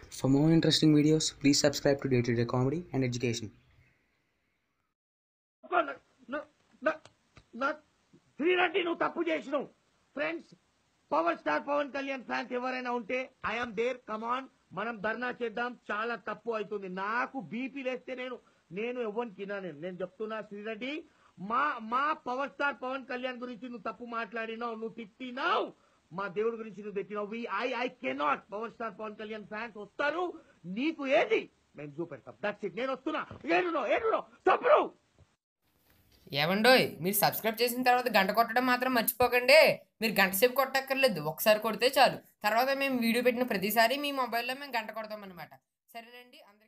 For more interesting videos, please subscribe to Day to Day Comedy and Education. Sri Reddy నువ్వు తప్పు చేసినావు friends power star Pawan Kalyan fans ఎవరైనా ఉంటే I'm there కమాన్ మనం ధర్నా చేద్దాం చాలా తప్పు అవుతుంది నాకు బీపీ లేస్తే నేను నేను ఎవరికి నేను నేను చెప్తున్నా శ్రీరెడ్డి మా మా పవర్ స్టార్ పవన్ కళ్యాణ్ గురించి నువ్వు తప్పు మాట్లాడినావు నువ్వు తిట్టినావు మా దేవుడి గురించి నువ్వు పెట్టినావు we I I cannot power star Pawan Kalyan fans వస్తారు నీకు ఏది మేము చూపెడతాం దట్స్ ఇట్ నేను వస్తున్నా ఏడునో ఏడునో తప్పుడు ఏమండోయ్ మీరు సబ్స్క్రైబ్ చేసిన తర్వాత గంట కొట్టడం మాత్రం మర్చిపోకండి మీరు గంట సేపు కొట్టక్కర్లేదు ఒకసారి కొడితే చాలు తర్వాత మేము వీడియో పెట్టిన ప్రతిసారి మీ మొబైల్లో మేము గంట కొడతాం అనమాట సరేనండి అందరికీ